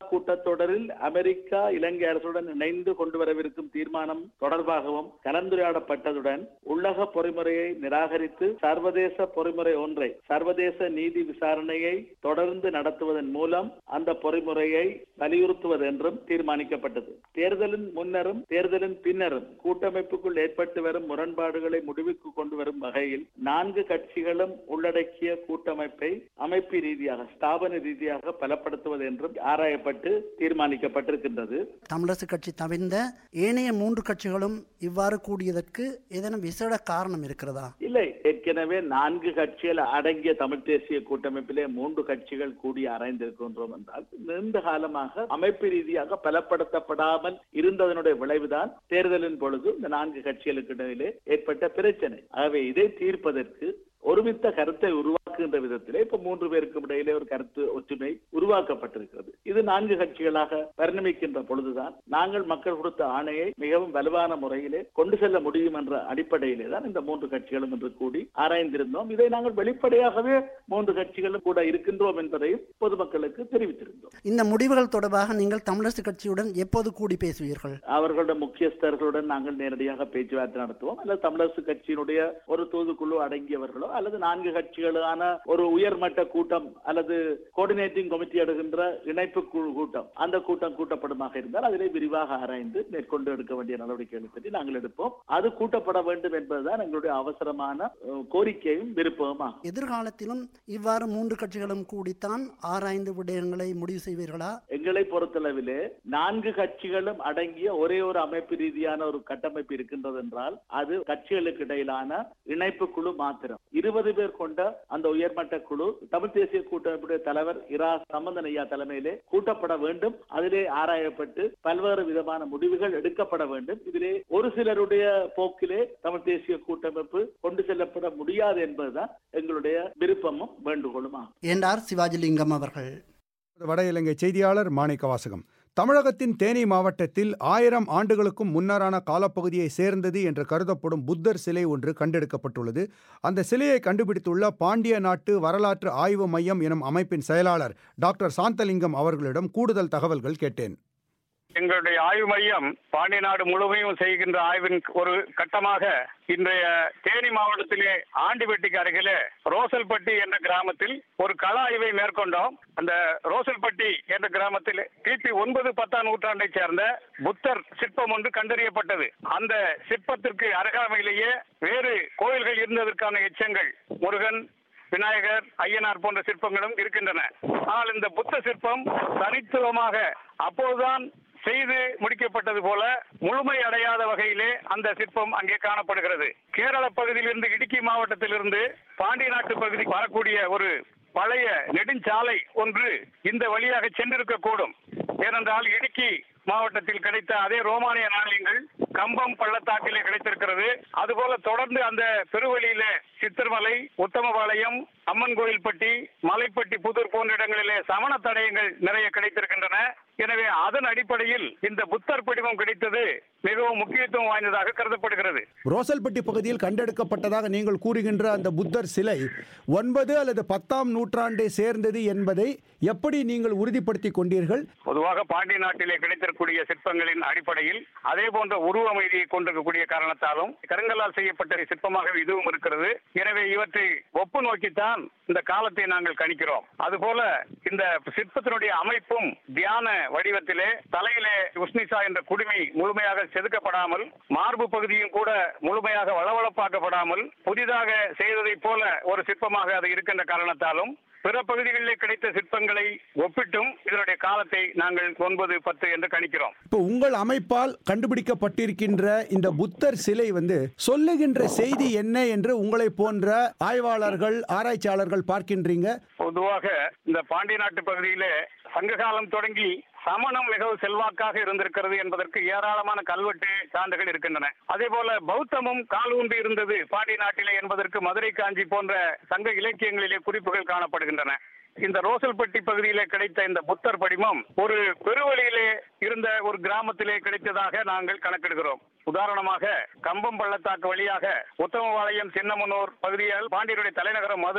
கூட்டத்தொடரில் அமெரிக்கா இலங்கை அரசுடன் இணைந்து கொண்டு வரவிருக்கும் தீர்மானம் தொடர்பாகவும் கலந்துரையாடப்பட்டதுடன் உள்ளக பொறிமுறையை நிராகரித்து சர்வதேச பொறிமுறை ஒன்றை சர்வதேச நீதி விசாரணையை தொடர்ந்து நடத்துவதன் மூலம் அந்த பொறிமுறையை வலியுறுத்துவது என்றும் தீர்மானிக்கப்பட்டது தேர்தலின் முன்னரும் தேர்தலின் பின்னரும் கூட்டமைப்புக்குள் ஏற்பட்டு வரும் முரண்பாடுகளை முடிவுக்கு கொண்டு வரும் வகையில் நான்கு கட்சிகளும் உள்ளடக்கிய கூட்டமைப்பை அமைப்பு ரீதியாக ஸ்தாபன ரீதியாக பலப்படுத்துவது என்றும் ஆராயப்பட்டு தீர்மானிக்கப்பட்டிருக்கின்றது தமிழரசு கட்சி தவிர்ந்த ஏனைய மூன்று கட்சிகளும் இவ்வாறு கூடியதற்கு ஏதேனும் விசேட காரணம் இருக்கிறதா இல்லை ஏற்கனவே நான்கு கட்சிகள் அடங்கிய தமிழ் தேசிய கூட்டமைப்பிலே மூன்று கட்சிகள் கூடி அறைந்திருக்கின்றோம் என்றால் நீண்ட காலமாக அமைப்பு ரீதியாக பலப்படுத்தப்படாமல் இருந்ததனுடைய விளைவுதான் தேர்தலின் பொழுது இந்த நான்கு கட்சிகளுக்கு இடையிலே ஏற்பட்ட பிரச்சனை ஆகவே இதை தீர்ப்பதற்கு ஒருமித்த கருத்தை உருவாக்குகின்ற விதத்திலே இப்ப மூன்று பேருக்கும் இடையிலே ஒரு கருத்து ஒற்றுமை உருவாக்கப்பட்டிருக்கிறது இது நான்கு கட்சிகளாக பரிணமிக்கின்ற பொழுதுதான் நாங்கள் மக்கள் கொடுத்த ஆணையை மிகவும் வலுவான முறையிலே கொண்டு செல்ல முடியும் என்ற அடிப்படையிலே தான் இந்த மூன்று கட்சிகளும் இன்று கூடி ஆராய்ந்திருந்தோம் இதை நாங்கள் வெளிப்படையாகவே மூன்று கட்சிகளும் கூட இருக்கின்றோம் என்பதையும் பொதுமக்களுக்கு தெரிவித்திருந்தோம் இந்த முடிவுகள் தொடர்பாக நீங்கள் தமிழரசு கட்சியுடன் எப்போது கூடி பேசுவீர்கள் அவர்களுடைய முக்கியஸ்தர்களுடன் நாங்கள் நேரடியாக பேச்சுவார்த்தை நடத்துவோம் அல்லது தமிழரசு கட்சியினுடைய ஒரு தூதுக்குழு அடங்கியவர்களோ அல்லது நான்கு கட்சிகளுக்கான ஒரு உயர்மட்ட கூட்டம் அல்லது கோஆர்டினேட்டிங் கமிட்டி எடுக்கின்ற இணைப்பு குழு கூட்டம் அந்த கூட்டம் கூட்டப்படுமாக இருந்தால் அதிலே விரிவாக ஆராய்ந்து மேற்கொண்டு எடுக்க வேண்டிய நடவடிக்கைகளை பற்றி நாங்கள் எடுப்போம் அது கூட்டப்பட வேண்டும் என்பதுதான் எங்களுடைய அவசரமான அஹ், கோரிக்கையும் விருப்பமும் ஆகும் எதிர்காலத்திலும் இவ்வாறு மூன்று கட்சிகளும் கூடித்தான் ஆராய்ந்து விடயங்களை முடிவு செய்வீர்களா எங்களை பொறுத்தளவிலே நான்கு கட்சிகளும் அடங்கிய ஒரே ஒரு அமைப்பு ரீதியான ஒரு கட்டமைப்பு இருக்கின்றது என்றால் அது கட்சிகளுக்கு இடையிலான இணைப்பு குழு மாத்திரம் இருபது பேர் கொண்ட அந்த உயர்மட்ட குழு தமிழ் தேசிய கூட்டமைப்புடைய தலைவர் இரா சம்பந்தன் ஐயா தலைமையிலே கூட்டப்பட வேண்டும் அதிலே ஆராயப்பட்டு பல்வேறு விதமான முடிவுகள் எடுக்கப்பட வேண்டும் இதிலே ஒரு சிலருடைய போக்கிலே தமிழ் தேசிய கூட்டமைப்பு கொண்டு செல்லப்பட முடியாது என்பதுதான் எங்களுடைய விருப்பமும் வேண்டுகோளும் ஆகும் என்றார் சிவாஜிலிங்கம் அவர்கள் வட இலங்கை செய்தியாளர் மாணிக்க வாசகம் தமிழகத்தின் தேனி மாவட்டத்தில் ஆயிரம் ஆண்டுகளுக்கும் முன்னரான காலப்பகுதியை சேர்ந்தது என்று கருதப்படும் புத்தர் சிலை ஒன்று கண்டெடுக்கப்பட்டுள்ளது அந்த சிலையை கண்டுபிடித்துள்ள பாண்டிய நாட்டு வரலாற்று ஆய்வு மையம் எனும் அமைப்பின் செயலாளர் டாக்டர் சாந்தலிங்கம் அவர்களிடம் கூடுதல் தகவல்கள் கேட்டேன் எங்களுடைய ஆய்வு மையம் பாண்டிய நாடு முழுமையும் செய்கின்ற ஆய்வின் ஒரு கட்டமாக இன்றைய தேனி மாவட்டத்திலே ஆண்டிபட்டிக்கு அருகிலே ரோசல்பட்டி என்ற கிராமத்தில் ஒரு கள ஆய்வை மேற்கொண்டோம் அந்த ரோசல்பட்டி என்ற கிராமத்தில் கிபி ஒன்பது பத்தாம் நூற்றாண்டைச் சேர்ந்த புத்தர் சிற்பம் ஒன்று கண்டறியப்பட்டது அந்த சிற்பத்திற்கு அருகாமையிலேயே வேறு கோயில்கள் இருந்ததற்கான எச்சங்கள் முருகன் விநாயகர் ஐயனார் போன்ற சிற்பங்களும் இருக்கின்றன ஆனால் இந்த புத்த சிற்பம் தனித்துவமாக அப்போதுதான் செய்து முடிக்கப்பட்டது போல முழுமை அடையாத வகையிலே அந்த சிற்பம் அங்கே காணப்படுகிறது கேரள பகுதியிலிருந்து இடுக்கி மாவட்டத்திலிருந்து பாண்டிய நாட்டு பகுதி வரக்கூடிய ஒரு பழைய நெடுஞ்சாலை ஒன்று இந்த வழியாக சென்றிருக்க கூடும் ஏனென்றால் இடுக்கி மாவட்டத்தில் கிடைத்த அதே ரோமானிய நாணயங்கள் கம்பம் பள்ளத்தாக்கிலே கிடைத்திருக்கிறது அதுபோல தொடர்ந்து அந்த பெருவழியிலே சித்தர்மலை உத்தமபாளையம் அம்மன் கோயில்பட்டி மலைப்பட்டி புதூர் போன்ற இடங்களிலே சமண தடயங்கள் நிறைய கிடைத்திருக்கின்றன எனவே அதன் அடிப்படையில் இந்த புத்தர் படிவம் கிடைத்தது மிகவும் முக்கியத்துவம் வாய்ந்ததாக கருதப்படுகிறது ரோசல்பட்டி பகுதியில் கண்டெடுக்கப்பட்டதாக நீங்கள் கூறுகின்ற அந்த புத்தர் சிலை ஒன்பது அல்லது பத்தாம் நூற்றாண்டை சேர்ந்தது என்பதை எப்படி நீங்கள் உறுதிப்படுத்திக் கொண்டீர்கள் பொதுவாக பாண்டிய நாட்டிலே கிடைத்திருக்கக்கூடிய சிற்பங்களின் அடிப்படையில் அதே போன்ற உருவ அமைதியை கொண்டிருக்கக்கூடிய காரணத்தாலும் கருங்கல்லால் செய்யப்பட்ட சிற்பமாக இதுவும் இருக்கிறது எனவே இவற்றை ஒப்பு நோக்கித்தான் இந்த காலத்தை நாங்கள் கணிக்கிறோம் அதுபோல இந்த சிற்பத்தினுடைய அமைப்பும் தியான வடிவத்திலே தலையிலே உஷ்ணிசா என்ற குடுமி முழுமையாக செதுக்கப்படாமல் மார்பு பகுதியும் கூட முழுமையாக வளவளப்பாக்கப்படாமல் புதிதாக செய்ததைப் போல ஒரு சிற்பமாக அது இருக்கின்ற காரணத்தாலும் பிற பகுதிகளிலே கிடைத்த சிற்பங்களை ஒப்பிட்டும் இதனுடைய காலத்தை நாங்கள் ஒன்பது பத்து என்று கணிக்கிறோம் இப்போ உங்கள் அமைப்பால் கண்டுபிடிக்கப்பட்டிருக்கின்ற இந்த புத்தர் சிலை வந்து சொல்லுகின்ற செய்தி என்ன என்று உங்களை போன்ற ஆய்வாளர்கள் ஆராய்ச்சியாளர்கள் பார்க்கின்றீங்க பொதுவாக இந்த பாண்டிய நாட்டு பகுதியிலே சங்க காலம் தொடங்கி சமணம் மிகவும் செல்வாக்காக இருந்திருக்கிறது என்பதற்கு ஏராளமான கல்வெட்டு சான்றுகள் இருக்கின்றன அதே போல பௌத்தமும் காலூன்றி இருந்தது பாண்டிய நாட்டிலே என்பதற்கு மதுரை காஞ்சி போன்ற சங்க இலக்கியங்களிலே குறிப்புகள் காணப்படுகின்றன இந்த ரோசல்பட்டி பகுதியிலே கிடைத்த இந்த புத்தர் படிமம் ஒரு பெருவழியிலே இருந்த ஒரு கிராமத்திலே கிடைத்ததாக நாங்கள் கணக்கெடுக்கிறோம் உதாரணமாக கம்பம் பள்ளத்தாக்கு வழியாக உத்தமபாளையம் சின்னமனூர் பகுதியால் பாண்டியருடைய தலைநகரம் மதுரை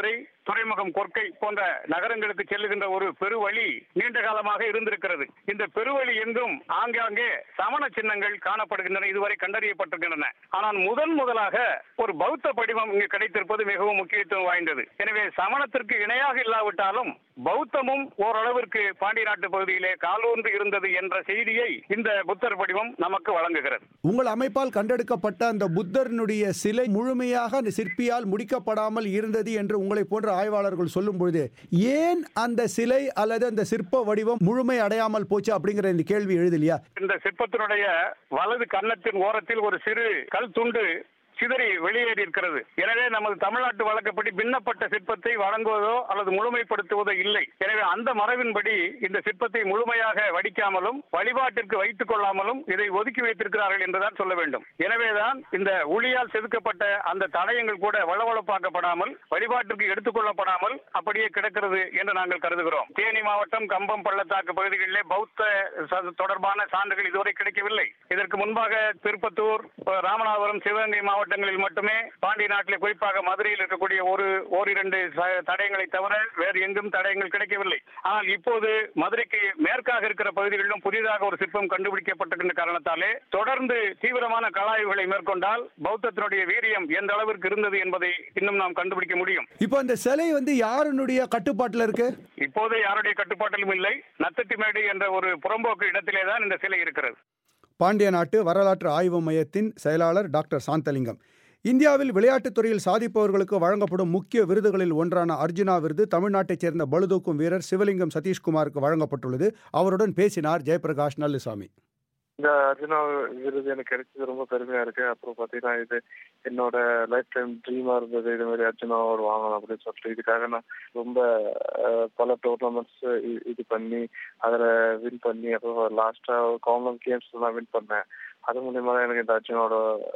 துறைமுகம் கொர்க்கை போன்ற நகரங்களுக்கு செல்லுகின்ற ஒரு பெருவழி நீண்ட காலமாக இருந்திருக்கிறது இந்த பெருவழி எங்கும் ஆங்காங்கே சமண சின்னங்கள் காணப்படுகின்றன இதுவரை கண்டறியப்பட்டிருக்கின்றன ஆனால் முதன் முதலாக ஒரு பௌத்த படிவம் இங்கு கிடைத்திருப்பது மிகவும் முக்கியத்துவம் வாய்ந்தது எனவே சமணத்திற்கு இணையாக இல்லாவிட்டாலும் பௌத்தமும் ஓரளவிற்கு பாண்டி நாட்டு பகுதியிலே காலூன்றி இருந்தது என்ற செய்தியை இந்த புத்தர் படிவம் நமக்கு வழங்குகிறது உங்கள் அமைப்பால் கண்டெடுக்கப்பட்ட அந்த புத்தரினுடைய சிலை முழுமையாக அந்த சிற்பியால் முடிக்கப்படாமல் இருந்தது என்று உங்களை போன்ற ஆய்வாளர்கள் சொல்லும் பொழுது ஏன் அந்த சிலை அல்லது அந்த சிற்ப வடிவம் முழுமை அடையாமல் போச்சு அப்படிங்கிற இந்த கேள்வி எழுதலையா இந்த சிற்பத்தினுடைய வலது கன்னத்தின் ஓரத்தில் ஒரு சிறு கல் துண்டு சிதறி வெளியேறி இருக்கிறது எனவே நமது தமிழ்நாட்டு வழக்கப்படி பின்னப்பட்ட சிற்பத்தை வழங்குவதோ அல்லது முழுமைப்படுத்துவதோ இல்லை எனவே அந்த மரபின்படி இந்த சிற்பத்தை முழுமையாக வடிக்காமலும் வழிபாட்டிற்கு வைத்துக் கொள்ளாமலும் இதை ஒதுக்கி வைத்திருக்கிறார்கள் என்றுதான் சொல்ல வேண்டும் எனவேதான் இந்த உளியால் செதுக்கப்பட்ட அந்த தடயங்கள் கூட வளவளப்பாக்கப்படாமல் வழிபாட்டிற்கு எடுத்துக் கொள்ளப்படாமல் அப்படியே கிடக்கிறது என்று நாங்கள் கருதுகிறோம் தேனி மாவட்டம் கம்பம் பள்ளத்தாக்கு பகுதிகளிலே பௌத்த ச- தொடர்பான சான்றுகள் இதுவரை கிடைக்கவில்லை இதற்கு முன்பாக திருப்பத்தூர் ராமநாதபுரம் சிவகங்கை மாவட்டங்களில் மட்டுமே பாண்டிய நாட்டிலே குறிப்பாக மதுரையில் இருக்கக்கூடிய ஒரு ஓரிரண்டு ச- தடயங்களை தவிர வேறு எங்கும் தடயங்கள் கிடைக்கவில்லை ஆனால் இப்போது மதுரைக்கு மேற்காக இருக்கிற பகுதிகளிலும் புதிதாக ஒரு சிற்பம் கண்டுபிடிக்கப்பட்டிருக்கின்ற காரணத்தாலே தொடர்ந்து தீவிரமான கலாய்வுகளை மேற்கொண்டால் பௌத்தத்தினுடைய வீரியம் எந்த அளவிற்கு இருந்தது என்பதை இன்னும் நாம் கண்டுபிடிக்க முடியும் இப்போ அந்த சிலை வந்து யாருனுடைய கட்டுப்பாட்டில் இருக்கு இப்போது யாருடைய கட்டுப்பாட்டிலும் இல்லை நத்தத்திமேடு என்ற ஒரு புறம்போக்கு இடத்திலே தான் இந்த சிலை இருக்கிறது பாண்டிய நாட்டு வரலாற்று ஆய்வு மையத்தின் செயலாளர் டாக்டர் சாந்தலிங்கம் இந்தியாவில் விளையாட்டுத் துறையில் சாதிப்பவர்களுக்கு வழங்கப்படும் முக்கிய விருதுகளில் ஒன்றான அர்ஜுனா விருது தமிழ்நாட்டைச் சேர்ந்த பளுதூக்கும் வீரர் சிவலிங்கம் சதீஷ்குமாருக்கு வழங்கப்பட்டுள்ளது அவருடன் பேசினார் ஜெயபிரகாஷ் நல்லுசாமி இந்த அர்ஜுனா விருது எனக்கு கிடைச்சது ரொம்ப பெருமையா இருக்கு அப்புறம் பாத்தீங்கன்னா இது என்னோட லைஃப் டைம் ட்ரீமா இருந்தது இது மாதிரி அர்ஜுனா அவார்டு வாங்கணும் அப்படின்னு சொல்லிட்டு இதுக்காக நான் ரொம்ப அஹ், பல டோர்னமெண்ட்ஸ் இது பண்ணி அதுல வின் பண்ணி அப்புறம் லாஸ்டா காமன் கேம்ஸ் எல்லாம் வின் பண்ணேன் அது மூலியமா தான் எனக்கு இந்த அர்ஜுனோட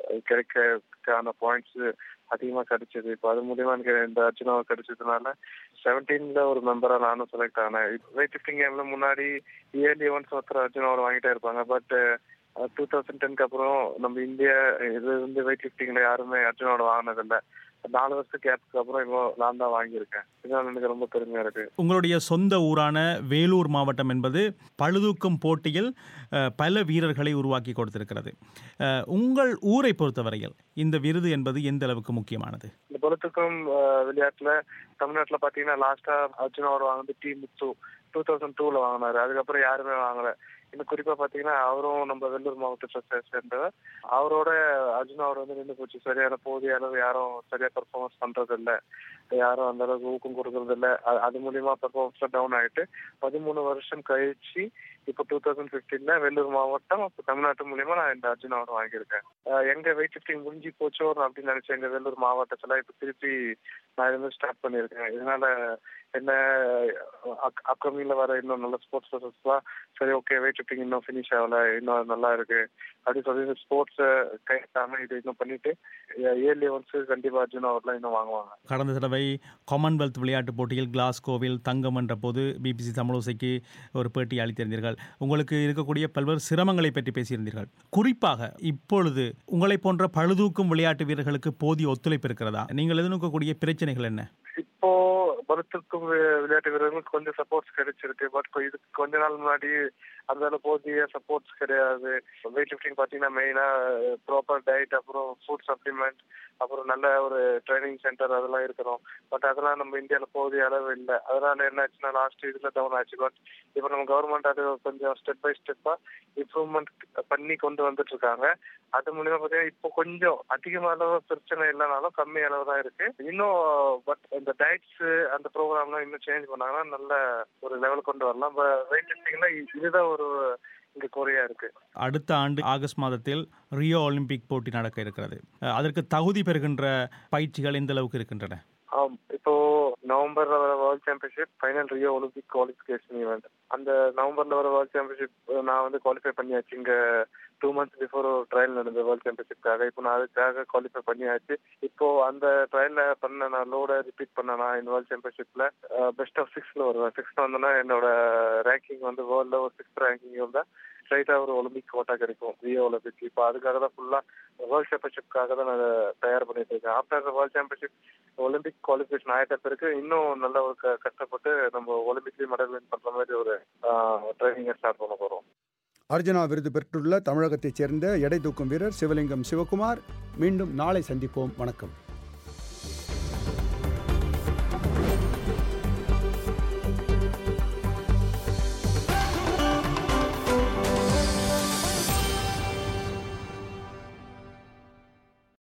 கிடைக்கான பாயிண்ட்ஸ் அதிகமா கிடைச்சது இப்போ அது மூலியமா எனக்கு இந்த அர்ஜுனா கிடைச்சதுனால செவன்டீன்ல ஒரு மெம்பரா நானும் செலக்ட் ஆனேன் வெயிட் லிஃப்டிங் கேம்ல முன்னாடி இயர்லி ஒன்ஸ் ஒருத்தர் அர்ஜுனா அவார்டு வாங்கிட்டே இருப்பாங்க பட் டூ தௌசண்ட் டென்க்கு அப்புறம் நம்ம இந்தியா இதுல இருந்து வெயிட் லிஃப்டிங்ல யாருமே அர்ஜுனோட வாங்கினதில்ல நாலு வருஷம் கேப்புக்கு அப்புறம் இப்போ நான் தான் வாங்கியிருக்கேன் இதனால எனக்கு ரொம்ப பெருமையா இருக்கு உங்களுடைய சொந்த ஊரான வேலூர் மாவட்டம் என்பது பழுதூக்கும் போட்டியில் அஹ், பல வீரர்களை உருவாக்கி கொடுத்திருக்கிறது அஹ், உங்கள் ஊரை பொறுத்தவரையில் இந்த விருது என்பது எந்த அளவுக்கு முக்கியமானது இந்த பொறுத்துக்கும் விளையாட்டுல தமிழ்நாட்டுல பாத்தீங்கன்னா லாஸ்டா அர்ஜுன் அவார்டு வாங்கினது டி முத்து டூ தௌசண்ட் டூல வாங்கினாரு அதுக்கப்புறம் யாருமே வாங்கல இன்னும் குறிப்பா பாத்தீங்கன்னா அவரும் நம்ம வெள்ளூர் மாவட்டத்தை சே- சேர்ந்தவர் அவரோட அர்ஜுன் அவார்டு வந்து நின்று போச்சு சரியான போதிய அளவு யாரும் சரியா பெர்ஃபார்மன்ஸ் பண்றது இல்ல யாரும் அந்த அளவுக்கு ஊக்கம் கொடுக்கறது இல்ல அ- அது மூலியமா பெர்ஃபார்மன்ஸ் டவுன் ஆயிட்டு பதிமூணு வருஷம் கழிச்சு இப்போ டூ தௌசண்ட் பிப்டீன்ல வெள்ளூர் மாவட்டம் அப்போ தமிழ்நாட்டு மூலியமா நான் இந்த அர்ஜுன் அவார்டு வாங்கியிருக்கேன் அஹ் எங்க வெயிட் லிஃப்டிங் முடிஞ்சு போச்சோ அப்படின்னு நினைச்சேன் எங்க வெள்ளூர் மாவட்டத்துல இப்ப திருப்பி நான் இருந்து ஸ்டார்ட் பண்ணியிருக்கேன் இதனால என்ன அப்கமிங்ல வர இன்னும் நல்ல ஸ்போர்ட்ஸ் பர்சன்ஸ்லாம் சரி ஓகே வெயிட் லிஃப்டிங் இன்னும் ஃபினிஷ் ஆகல இன்னும் நல்லா இருக்கு அப்படின்னு சொல்லி ஸ்போர்ட்ஸ் கைட்டாம இது இன்னும் பண்ணிட்டு இயர்லி ஒன்ஸ் கண்டிப்பா அர்ஜுன் அவார்ட்லாம் இன்னும் வாங்குவாங்க கடந்த தடவை காமன்வெல்த் விளையாட்டுப் போட்டியில் கிளாஸ்கோவில் தங்கம் என்ற போது பிபிசி தமிழோசைக்கு ஒரு பேட்டி அளித்திருந்தீர்கள் உங்களுக்கு இருக்கக்கூடிய பல்வேறு சிரமங்களை பற்றி பேசியிருந்தீர்கள் குறிப்பாக இப்பொழுது உங்களை போன்ற பழுதூக்கும் விளையாட்டு வீரர்களுக்கு போதிய ஒத்துழைப்பு இருக்கிறதா நீங்கள் எதிர்நோக்கக்கூடிய பிரச்சனைகள் என்ன இப்போ பலத்திற்கும் வி- விளையாட்டு வீரர்களுக்கு கொஞ்சம் சப்போர்ட்ஸ் கிடைச்சிருக்கு பட் இதுக்கு கொஞ்ச நாள் முன்னாடி அந்த அளவு போதிய சப்போர்ட்ஸ் கிடையாது வெயிட் லிஃப்டிங் பாத்தீங்கன்னா மெயினா ப்ராப்பர் டயட் அப்புறம் ஃபுட் சப்ளிமெண்ட் அப்புறம் நல்ல ஒரு ட்ரைனிங் சென்டர் அதெல்லாம் இருக்கணும் பட் அதெல்லாம் நம்ம இந்தியால போதிய அளவு இல்லை அதனால என்ன ஆச்சுன்னா லாஸ்ட் இதுல டவுன் ஆச்சு பட் இப்போ நம்ம கவர்மெண்ட் அது கொஞ்சம் ஸ்டெப் பை ஸ்டெப்பா இம்ப்ரூவ்மெண்ட் பண்ணி கொண்டு வந்துட்டு இருக்காங்க அது மூலியமா பாத்தீங்கன்னா இப்போ கொஞ்சம் அதிகமான அளவு பிரச்சனை இல்லைனாலும் கம்மி அளவு தான் இருக்கு இன்னும் பட் இந்த டயட்ஸ் அந்த ப்ரோக்ராம்லாம் இன்னும் சேஞ்ச் பண்ணாங்கன்னா நல்ல ஒரு லெவல் கொண்டு வரலாம் வெயிட் லிஃப்டிங்ல இதுதான் ஒரு இங்க குறையா இருக்கு அடுத்த ஆண்டு ஆகஸ்ட் மாதத்தில் ரியோ ஒலிம்பிக் போட்டி நடக்க இருக்கிறது அஹ், அதற்கு தகுதி பெறுகின்ற பயிற்சிகள் எந்த அளவுக்கு இருக்கின்றன ஆம் இப்போ நவம்பர்ல வர world championship final Rio Olympic qualification event அந்த நவம்பர்ல வர வேர்ல்ட் சாம்பியன்ஷிப் நான் வந்து குவாலிஃபை பண்ணியாச்சு இங்க டூ மந்த்ஸ் பிஃபோர் ஒரு ட்ரையல் நடந்தது வேர்ல்ட் சாம்பியன்ஷிப்காக இப்போ நான் அதுக்காக குவாலிஃபை பண்ணியாச்சு இப்போ அந்த ட்ரையல்ல பண்ண நான் லோட ரிப்பீட் பண்ணனா இந்த வேர்ல்ட் சாம்பியன்ஷிப்ல பெஸ்ட் ஆஃப் சிக்ஸ்ல வருவேன் சிக்ஸ்ல வந்தோன்னா என்னோட ரேங்கிங் வந்து வேர்ல்ட்ல ஒரு சிக்ஸ்த் ரேங்கிங் வந்தா ஸ்ட்ரைட்டா ஒரு ஒலிம்பிக் கோட்டா கிடைக்கும் ரியோ ஒலிம்பிக் இப்போ அதுக்காக தான் ஃபுல்லா வேர்ல்ட் சாம்பியன்ஷிப்காக தான் நான் தயார் பண்ணிட்டு இருக்கேன் after world championship Olympic qualification ஆயிட்ட பிறகு இன்னும் நல்ல ஒரு க- கஷ்டப்பட்டு நம்ம ஒலிம்பிக்லயும் மெடல் வின் பண்ற மாதிரி ஒரு ட்ரைனிங்கை ஸ்டார்ட் பண்ண போறோம் அர்ஜுனா விருது பெற்றுள்ள தமிழகத்தைச் சேர்ந்த எடை தூக்கும் வீரர் சிவலிங்கம் சிவகுமார் மீண்டும் நாளை சந்திப்போம் வணக்கம்